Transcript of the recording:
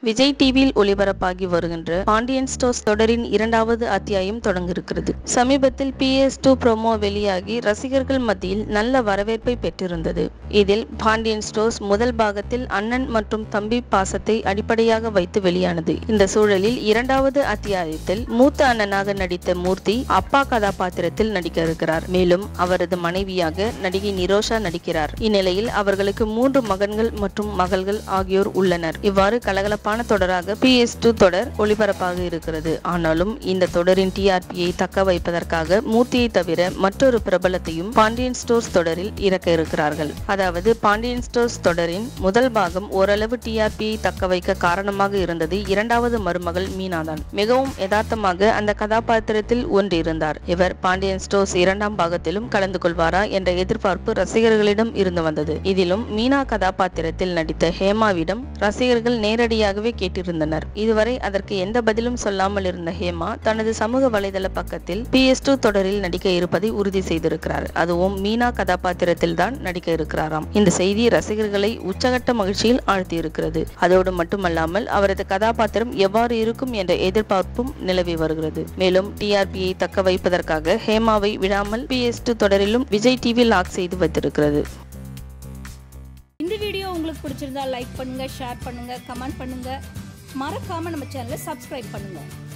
விஜய் டிவியில் ஒளிபரப்பாகி வருகின்ற பாண்டியன் ஸ்டோர்ஸ் தொடரின் இரண்டாவது அத்தியாயம் தொடங்க இருக்கிறது சமீபத்தில் பி எஸ் டூ ப்ரோமோ வெளியாகி ரசிகர்கள் மத்தியில் நல்ல வரவேற்பை பெற்றிருந்தது இதில் பாண்டியன் ஸ்டோர்ஸ் முதல் பாகத்தில் அண்ணன் மற்றும் தம்பி பாசத்தை அடிப்படையாக வைத்து வெளியானது இந்த சூழலில் இரண்டாவது அத்தியாயத்தில் மூத்த அண்ணனாக நடித்த மூர்த்தி அப்பா கதாபாத்திரத்தில் நடிக்க இருக்கிறார் மேலும் அவரது மனைவியாக நடிகை நிரோஷா நடிக்கிறார் இந்நிலையில் அவர்களுக்கு மூன்று மகன்கள் மற்றும் மகள்கள் ஆகியோர் உள்ளனர் இவ்வாறு கலகலப்பான தொடராக பி எஸ் டூ தொடர் ஒளிபரப்பாக இருக்கிறது ஆனாலும் இந்த தொடரின் டிஆர்பியை தக்க வைப்பதற்காக மூர்த்தியை தவிர மற்றொரு பிரபலத்தையும் பாண்டியன் ஸ்டோர்ஸ் தொடரில் இறக்க இருக்கிறார்கள் அதாவது பாண்டியன் ஸ்டோர்ஸ் தொடரின் முதல் பாகம் ஓரளவு டிஆர்பியை தக்க வைக்க காரணமாக இருந்தது இரண்டாவது மருமகள் மீனா தான் மிகவும் யதார்த்தமாக அந்த கதாபாத்திரத்தில் ஒன்றிருந்தார் இவர் பாண்டியன் ஸ்டோர்ஸ் இரண்டாம் பாகத்திலும் கலந்து கொள்வாரா என்ற எதிர்பார்ப்பு ரசிகர்களிடம் இருந்து வந்தது இதிலும் மீனா கதாபாத்திரத்தில் நடித்த ஹேமாவிடம் ரசிகர்கள் நேரடியாகவே கேட்டிருந்தனர் இதுவரை அதற்கு எந்த பதிலும் சொல்லாமல் இருந்த ஹேமா தனது சமூக வலைதள பக்கத்தில் பி எஸ் டூ தொடரில் நடிக்க இருப்பதை உறுதி செய்திருக்கிறார் அதுவும் மீனா கதாபாத்திரத்தில் தான் நடிக்க இருக்கிறாராம் இந்த செய்தி ரசிகர்களை உச்சகட்ட மகிழ்ச்சியில் ஆழ்த்தியிருக்கிறது அதோடு மட்டுமல்லாமல் அவரது கதாபாத்திரம் எவ்வாறு இருக்கும் என்ற எதிர்பார்ப்பும் நிலவி வருகிறது மேலும் டிஆர்பியை தக்க வைப்பதற்காக ஹேமாவை விடாமல் பி எஸ் டூ தொடரிலும் விஜய் டிவி லாக் செய்து வைத்திருக்கிறது இந்த வீடியோ உங்களுக்கு பிடிச்சிருந்தா லைக் பண்ணுங்க ஷேர் பண்ணுங்க கமெண்ட் பண்ணுங்க மறக்காம நம்ம சேனலை சப்ஸ்கிரைப் பண்ணுங்க